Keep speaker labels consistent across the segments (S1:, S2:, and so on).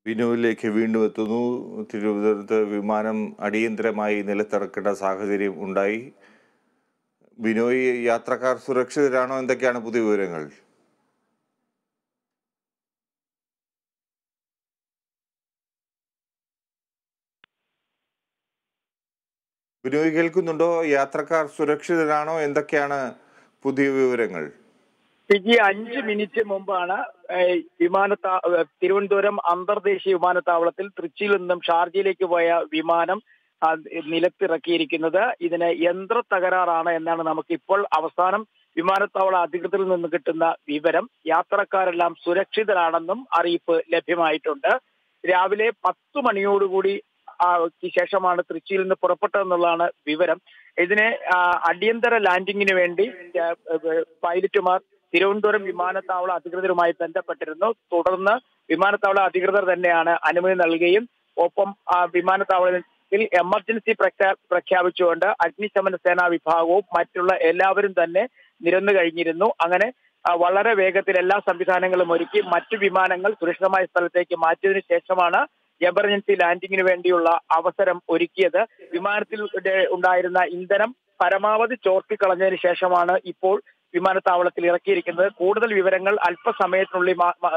S1: ബിനുവിലേക്ക് വീണ്ടും എത്തുന്നു തിരുവനന്തപുരത്ത് വിമാനം അടിയന്തരമായി നിലത്തിറക്കേണ്ട സാഹചര്യം ഉണ്ടായി ബിനോയ് യാത്രക്കാർ സുരക്ഷിതരാണോ എന്തൊക്കെയാണ് പുതിയ വിവരങ്ങൾ ബിനോയ് കേൾക്കുന്നുണ്ടോ യാത്രക്കാർ സുരക്ഷിതരാണോ എന്തൊക്കെയാണ് പുതിയ വിവരങ്ങൾ
S2: ഫിജി അഞ്ച് മിനിറ്റ് മുമ്പാണ് ഏഹ്, വിമാനത്താ ഏഹ്, തിരുവനന്തപുരം അന്തർദേശീയ വിമാനത്താവളത്തിൽ തൃച്ചിയിൽ നിന്നും ഷാർജയിലേക്ക് പോയ വിമാനം ആ, നിലത്തിറക്കിയിരിക്കുന്നത് ഇതിന് യന്ത്ര തകരാറാണ് എന്നാണ് നമുക്ക് ഇപ്പോൾ അവസാനം വിമാനത്താവള അധികൃതരിൽ നിന്ന് കിട്ടുന്ന വിവരം യാത്രക്കാരെല്ലാം സുരക്ഷിതരാണെന്നും അറിയിപ്പ് ലഭ്യമായിട്ടുണ്ട് രാവിലെ പത്ത് മണിയോടുകൂടി ആ, ക്ക് ശേഷമാണ് തൃച്ചിയിൽ നിന്ന് പുറപ്പെട്ടതെന്നുള്ളതാണ് വിവരം ഇതിനെ ആ, അടിയന്തര ലാൻഡിങ്ങിന് വേണ്ടി ആ, ഏഹ്, പൈലറ്റുമാർ തിരുവനന്തപുരം വിമാനത്താവള അധികൃതരുമായി ബന്ധപ്പെട്ടിരുന്നു തുടർന്ന് വിമാനത്താവള അധികൃതർ തന്നെയാണ് അനുമതി നൽകുകയും ഒപ്പം ആ വിമാനത്താവളത്തിൽ എമർജൻസി പ്രഖ്യാ- പ്രഖ്യാപിച്ചുകൊണ്ട് അഗ്നിശമന സേനാ വിഭാഗവും മറ്റുള്ള എല്ലാവരും തന്നെ നിരന്നു കഴിഞ്ഞിരുന്നു അങ്ങനെ ആ, വളരെ വേഗത്തിൽ എല്ലാ സംവിധാനങ്ങളും ഒരുക്കി മറ്റു വിമാനങ്ങൾ സുരക്ഷിതമായ സ്ഥലത്തേക്ക് മാറ്റിയതിനു ശേഷമാണ് എമർജൻസി ലാൻഡിങ്ങിന് വേണ്ടിയുള്ള അവസരം ഒരുക്കിയത് വിമാനത്തിൽ ഉടെ- ഉണ്ടായിരുന്ന ഇന്ധനം പരമാവധി ചോർത്തിക്കളഞ്ഞതിന് ശേഷമാണ് ഇപ്പോൾ വിമാനത്താവളത്തിൽ ഇറക്കിയിരിക്കുന്നത് കൂടുതൽ വിവരങ്ങൾ അല്പസമയത്തിനുള്ളിൽ മാ- മാ-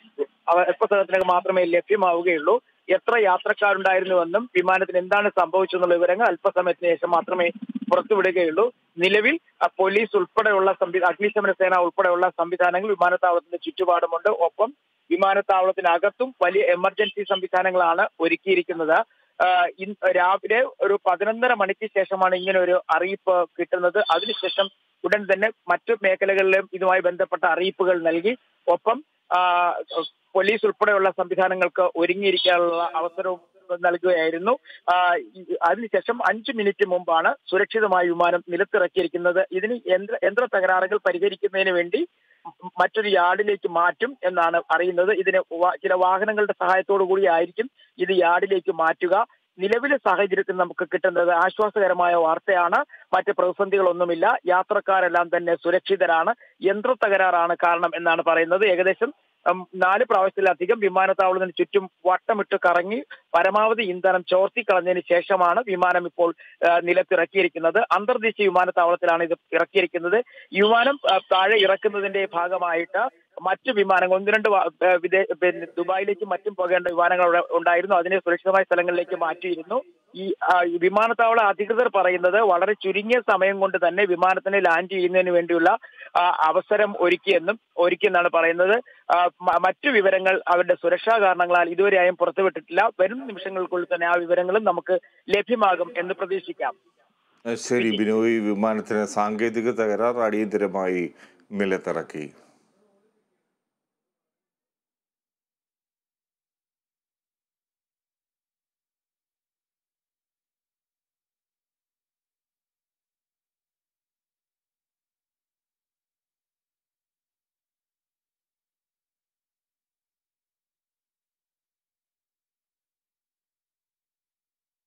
S2: മാ- അല്പസമയത്തിനകം മാത്രമേ ലഭ്യമാവുകയുള്ളൂ എത്ര യാത്രക്കാരുണ്ടായിരുന്നുവെന്നും വിമാനത്തിന് എന്താണ് സംഭവിച്ചെന്നുള്ള വിവരങ്ങൾ അല്പസമയത്തിന് ശേഷം മാത്രമേ പുറത്തുവിടുകയുള്ളൂ നിലവിൽ അ, പോലീസ് ഉൾപ്പെടെയുള്ള സംവി അഗ്നിശമന സേന ഉൾപ്പെടെയുള്ള സംവിധാനങ്ങൾ വിമാനത്താവളത്തിന്റെ ചുറ്റുപാടുമുണ്ട് ഒപ്പം വിമാനത്താവളത്തിനകത്തും വലിയ എമർജൻസി സംവിധാനങ്ങളാണ് ഒരുക്കിയിരിക്കുന്നത് ആ, ഇന്ന് രാവിലെ ഒരു പതിനൊന്നര മണിക്ക് ശേഷമാണ് ഇങ്ങനെ ഒരു അറിയിപ്പ് കിട്ടുന്നത് അതിനുശേഷം ഉടൻ തന്നെ മറ്റു മേഖലകളിലും ഇതുമായി ബന്ധപ്പെട്ട അറിയിപ്പുകൾ നൽകി ഒപ്പം ആ, പോലീസ് ഉൾപ്പെടെയുള്ള സംവിധാനങ്ങൾക്ക് ഒരുങ്ങിയിരിക്കാനുള്ള അവസരവും നൽകുകയായിരുന്നു ആ, ഈ- അതിനുശേഷം അഞ്ചു മിനിറ്റ് മുമ്പാണ് സുരക്ഷിതമായ വിമാനം നിലത്തിറക്കിയിരിക്കുന്നത് ഇതിന് യന്ത്ര യന്ത്ര തകരാറുകൾ പരിഹരിക്കുന്നതിന് വേണ്ടി മറ്റൊരു യാർഡിലേക്ക് മാറ്റും എന്നാണ് അറിയുന്നത് ഇതിന് വാ- ചില വാഹനങ്ങളുടെ സഹായത്തോടു കൂടി ആയിരിക്കും ഇത് യാർഡിലേക്ക് മാറ്റുക നിലവിലെ സാഹചര്യത്തിൽ നമുക്ക് കിട്ടുന്നത് ആശ്വാസകരമായ വാർത്തയാണ് മറ്റ് പ്രതിസന്ധികളൊന്നുമില്ല യാത്രക്കാരെല്ലാം തന്നെ സുരക്ഷിതരാണ് യന്ത്ര തകരാറാണ് കാരണം എന്നാണ് പറയുന്നത് ഏകദേശം ഉം, നാല് പ്രാവശ്യത്തിലധികം വിമാനത്താവളത്തിന് ചുറ്റും വട്ടമിട്ട് കറങ്ങി പരമാവധി ഇന്ധനം ചോർത്തിക്കളഞ്ഞതിന് ശേഷമാണ് വിമാനം ഇപ്പോൾ ആ, നിലത്തിറക്കിയിരിക്കുന്നത് അന്തർദേശീയ വിമാനത്താവളത്തിലാണ് ഇത് ഇറക്കിയിരിക്കുന്നത് ഈ വിമാനം ആ, താഴെ ഇറക്കുന്നതിന്റെ ഭാഗമായിട്ട് മറ്റു വിമാനങ്ങൾ ഒന്ന് രണ്ട് വാ- ആ, വിദേ പിന്നെ ദുബായിലേക്കും മറ്റും പോകേണ്ട വിമാനങ്ങൾ അവിടെ ഉണ്ടായിരുന്നു അതിനെ സുരക്ഷിതമായ സ്ഥലങ്ങളിലേക്ക് മാറ്റിയിരുന്നു ഈ ആ, ഈ വിമാനത്താവള അധികൃതർ പറയുന്നത് വളരെ ചുരുങ്ങിയ സമയം കൊണ്ട് തന്നെ വിമാനത്തിന് ലാൻഡ് ചെയ്യുന്നതിന് വേണ്ടിയുള്ള ആ, അവസരം ഒരുക്കിയെന്നും ഒരുക്കിയെന്നാണ് പറയുന്നത് ആ, മ- മറ്റു വിവരങ്ങൾ അവരുടെ സുരക്ഷാ കാരണങ്ങളാൽ ഇതുവരെയായും പുറത്തുവിട്ടിട്ടില്ല വരും നിമിഷങ്ങൾക്കുള്ളിൽ തന്നെ ആ വിവരങ്ങളും നമുക്ക് ലഭ്യമാകും എന്ന് പ്രതീക്ഷിക്കാം
S1: ശരി ബിനോയ് വിമാനത്തിന് സാങ്കേതിക തകരാർ അടിയന്തരമായി നിലത്തിറക്കി